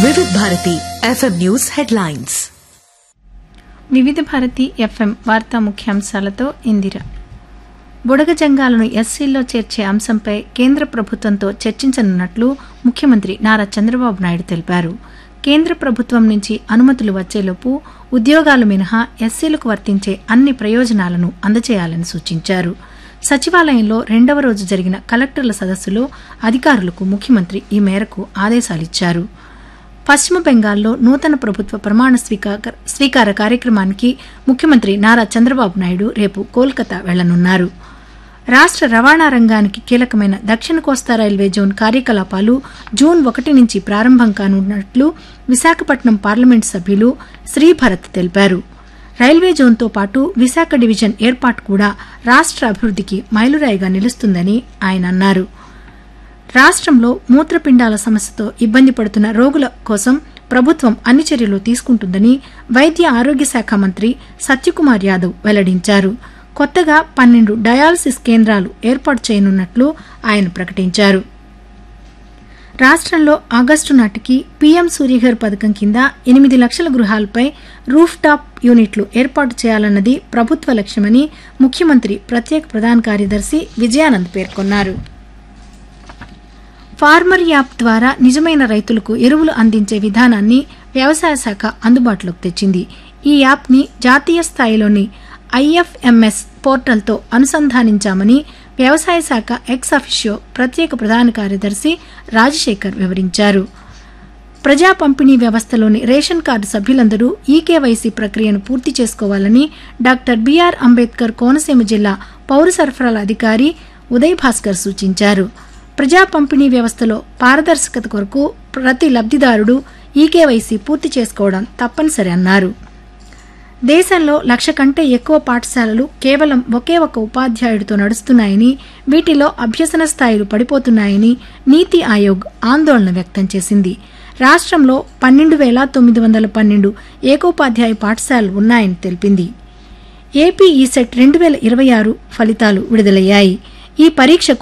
వివిధ Bharati FM news headlines వివిధ Bharati FM వార్తా ముఖ్యాంశాలతో ఇందిర బుడగ జంగాలను ఎస్సీల్లో చేర్చే అంశంపై కేంద్ర ప్రభుత్వంతో చర్చించనున్నట్లు ముఖ్యమంత్రి నారా చంద్రబాబు నాయుడు తెలిపారు కేంద్ర ప్రభుత్వం నుంచి అనుమతులు వచ్చేలోపు ఉద్యోగాలు మినహా ఎస్సీలకు వర్తించే అన్ని ప్రయోజనాలను అందజేయాలని సూచించారు సచివాలయంలో రెండవ రోజు జరిగిన కలెక్టర్ల సదస్సులో అధికారులకు ముఖ్యమంత్రి ఈ మేరకు ఆదేశాలిచ్చారు పశ్చిమ బెంగాల్లో నూతన ప్రభుత్వ ప్రమాణ స్వీకార స్వీకార కార్యక్రమానికి ముఖ్యమంత్రి నారా చంద్రబాబు నాయుడు రేపు కోల్కతా వెళ్లనున్నారు రాష్ట్ర రవాణా రంగానికి కీలకమైన దక్షిణ కోస్తా రైల్వే జోన్ కార్యకలాపాలు జూన్ ఒకటి నుంచి ప్రారంభం కానున్నట్లు విశాఖపట్నం పార్లమెంటు సభ్యులు శ్రీభరత్ తెలిపారు రైల్వే జోన్తో పాటు విశాఖ డివిజన్ ఏర్పాటు కూడా రాష్ట్ర అభివృద్ధికి మైలురాయిగా నిలుస్తుందని ఆయన అన్నారు రాష్ట్రంలో మూత్రపిండాల సమస్యతో ఇబ్బంది పడుతున్న రోగుల కోసం ప్రభుత్వం అన్ని చర్యలు తీసుకుంటుందని వైద్య ఆరోగ్య శాఖ మంత్రి సత్యకుమార్ యాదవ్ వెల్లడించారు కొత్తగా పన్నెండు డయాలసిస్ కేంద్రాలు ఏర్పాటు చేయనున్నట్లు ఆయన ప్రకటించారు రాష్ట్రంలో ఆగస్టు నాటికి పీఎం సూర్యఘర్ పథకం కింద ఎనిమిది లక్షల గృహాలపై రూఫ్ టాప్ యూనిట్లు ఏర్పాటు చేయాలన్నది ప్రభుత్వ లక్ష్యమని ముఖ్యమంత్రి ప్రత్యేక ప్రధాన కార్యదర్శి విజయానంద్ పేర్కొన్నారు ఫార్మర్ యాప్ ద్వారా నిజమైన రైతులకు ఎరువులు అందించే విధానాన్ని వ్యవసాయ శాఖ అందుబాటులోకి తెచ్చింది ఈ యాప్ని జాతీయ స్థాయిలోని ఐఎఫ్ఎంఎస్ పోర్టల్తో అనుసంధానించామని వ్యవసాయ శాఖ ఎక్స్ అఫిషియో ప్రత్యేక ప్రధాన కార్యదర్శి రాజశేఖర్ వివరించారు ప్రజా పంపిణీ వ్యవస్థలోని రేషన్ కార్డు సభ్యులందరూ ఈకేవైసీ ప్రక్రియను పూర్తి చేసుకోవాలని డాక్టర్ బీఆర్ అంబేద్కర్ కోనసీమ జిల్లా పౌర సరఫరాల అధికారి ఉదయ్ భాస్కర్ సూచించారు ప్రజా పంపిణీ వ్యవస్థలో పారదర్శకత కొరకు ప్రతి లబ్దిదారుడు ఈకేవైసీ పూర్తి చేసుకోవడం తప్పనిసరి అన్నారు దేశంలో లక్ష కంటే ఎక్కువ పాఠశాలలు కేవలం ఒకే ఒక ఉపాధ్యాయుడితో నడుస్తున్నాయని వీటిలో అభ్యసన స్థాయిలు పడిపోతున్నాయని నీతి ఆయోగ్ ఆందోళన వ్యక్తం చేసింది రాష్ట్రంలో పన్నెండు వేల తొమ్మిది వందల పన్నెండు ఏకోపాధ్యాయ పాఠశాలలు ఉన్నాయని తెలిపింది ఏపీ ఈసెట్ రెండు వేల ఇరవై ఆరు ఫలితాలు విడుదలయ్యాయి ఈ పరీక్షకు